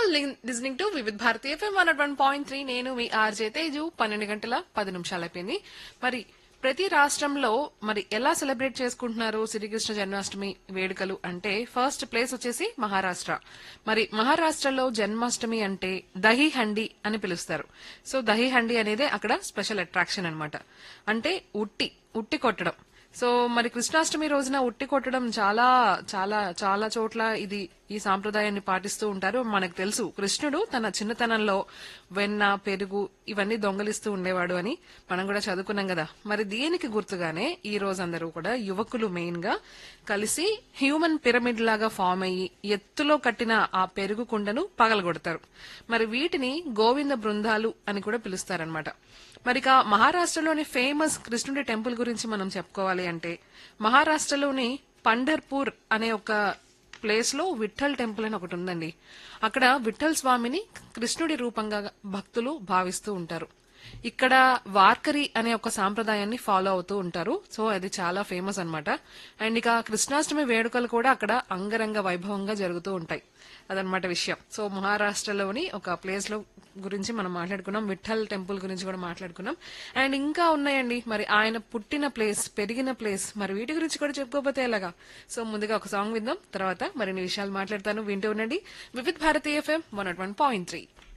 listening to Vividh Bharati FM one one point three నేను మీ RJ Teju పన్నెండు గంటల పది నిమిషాలు అయిపోయింది మరి ప్రతి రాష్ట్రంలో మరి ఎలా సెలబ్రేట్ చేసుకుంటున్నారు శ్రీకృష్ణ జన్మాష్టమి వేడుకలు అంటే ఫస్ట్ ప్లేస్ వచ్చేసి మహారాష్ట్ర మరి మహారాష్ట్రలో జన్మాష్టమి అంటే దహి హండి అని పిలుస్తారు సో దహి హండి అనేది అక్కడ స్పెషల్ అట్రాక్షన్ అన్నమాట అంటే ఉట్టి ఉట్టి కొట్టడం సో మరి కృష్ణాష్టమి రోజున ఉట్టి కొట్టడం చాలా చాలా చాలా చోట్ల ఇది ఈ సాంప్రదాయాన్ని పాటిస్తూ ఉంటారు మనకు తెలుసు కృష్ణుడు తన చిన్నతనంలో వెన్న పెరుగు ఇవన్నీ దొంగలిస్తూ ఉండేవాడు అని మనం కూడా చదువుకున్నాం కదా మరి దీనికి గుర్తుగానే ఈ రోజు అందరూ కూడా యువకులు మెయిన్ గా కలిసి హ్యూమన్ పిరమిడ్ లాగా ఫామ్ అయ్యి ఎత్తులో కట్టిన ఆ పెరుగు కుండను పగలగొడతారు మరి వీటిని గోవింద బృందాలు అని కూడా పిలుస్తారనమాట మరి ఇక మహారాష్ట్రలోని ఫేమస్ కృష్ణుడి టెంపుల్ గురించి మనం చెప్పుకోవాలి అంటే మహారాష్ట్రలోని పండర్పూర్ అనే ఒక ప్లేస్ లో విఠల్ టెంపుల్ అని ఒకటి ఉందండి అక్కడ విఠల్ స్వామిని కృష్ణుడి రూపంగా భక్తులు భావిస్తూ ఉంటారు ఇక్కడ వార్కరి అనే ఒక సాంప్రదాయాన్ని ఫాలో అవుతూ ఉంటారు సో అది చాలా ఫేమస్ అన్నమాట అండ్ ఇక కృష్ణాష్టమి వేడుకలు కూడా అక్కడ అంగరంగ వైభవంగా జరుగుతూ ఉంటాయి అదనమాట విషయం సో మహారాష్ట్రలోని ఒక ప్లేస్ లో గురించి మనం మాట్లాడుకున్నాం విఠల్ టెంపుల్ గురించి కూడా మాట్లాడుకున్నాం అండ్ ఇంకా ఉన్నాయండి మరి ఆయన పుట్టిన ప్లేస్ పెరిగిన ప్లేస్ మరి వీటి గురించి కూడా చెప్పుకోకపోతే ఎలాగా సో ముందుగా ఒక సాంగ్ విందాం తర్వాత మరిన్ని విషయాలు మాట్లాడతాను వింటూ ఉండండి Vividh Bharatiya FM one one point three